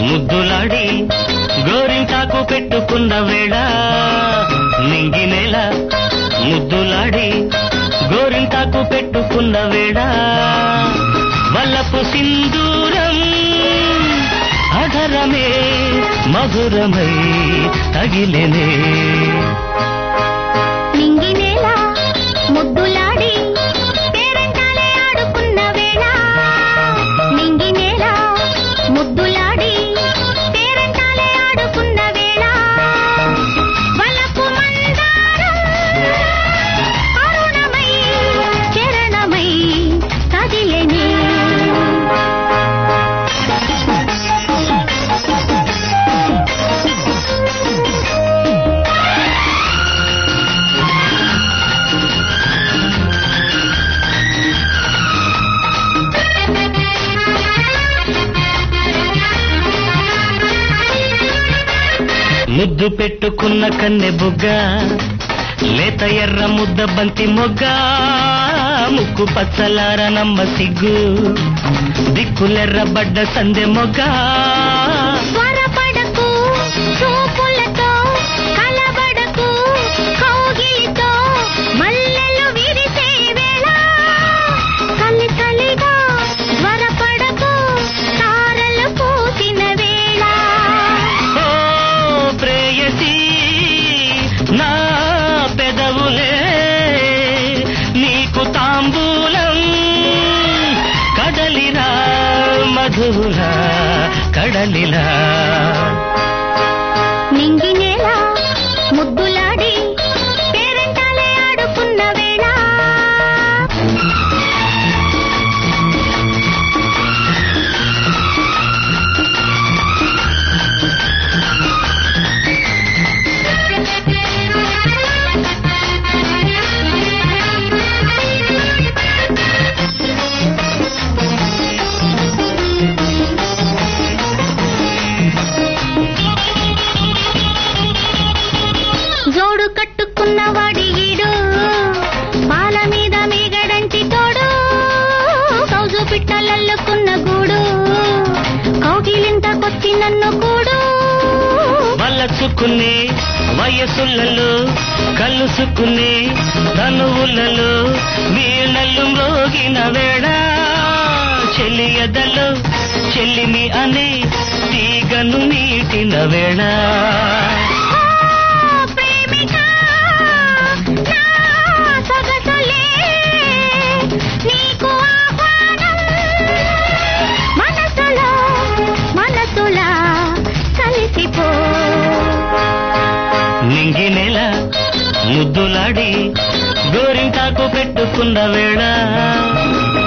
ముద్దులాడి గోరింటాకు పెట్టుకున్న వేళ నింగి నెల ముద్దులాడి గోరింటాకు పెట్టుకున్న వేళ వల్లపు సింధూరం అధరమే మధురమై తగిలెనే నింగి నేల ముద్దులాడి పేరంటాలే ఆడుకున్న వేళ నింగి నేల ముద్దులాడి పేరంటాలే ఆడుకున్న వేళ వలపు మందారం అరుణమై చరణమై కదిలెనే ముద్దు పెట్టుకున్న కన్నె బుగ్గ లేత ఎర్ర ముద్ద బంతి మొగ్గ ముక్కు పచ్చలార నమ్మ సిగ్గు దిక్కులెర్రబడ్డ సందె మొగ్గ త్వరపడకు చూపులతో కలబడకు కౌగిలితో మల్లెలు విరిసే వేళ కలి కలిగా త్వరపడకు తారలు పూసిన వేళ ఓ ప్రేయసి నా పెదవులే నీకు తాంబూలం కదలిరా మధురా కడలిలా నింగి నేల ముద్దులాడి పేరంటాలే ఆడుకున్న వేళ జోడు కట్టుకున్న వాడి ఈడు పాల మీద మీగడంటి తోడు కౌజు పిట్టలల్లుకున్న గూడు కౌగిలింతకొచ్చి నన్ను కూడు వలచుకునే వయసులలో కలుసుకునే తనువులలో వీణలు మోగిన వేళ చెలియదలో చెల్లిమి అనే తీగను నీటిన వేళ ఓ ప్రేమిక నా సొగసులే నీకు ఆహ్వానం మనసులో మనసులా కలిసిపో నింగి నెల ముద్దులాడి గోరింటాకు పెట్టుకున్న వేళ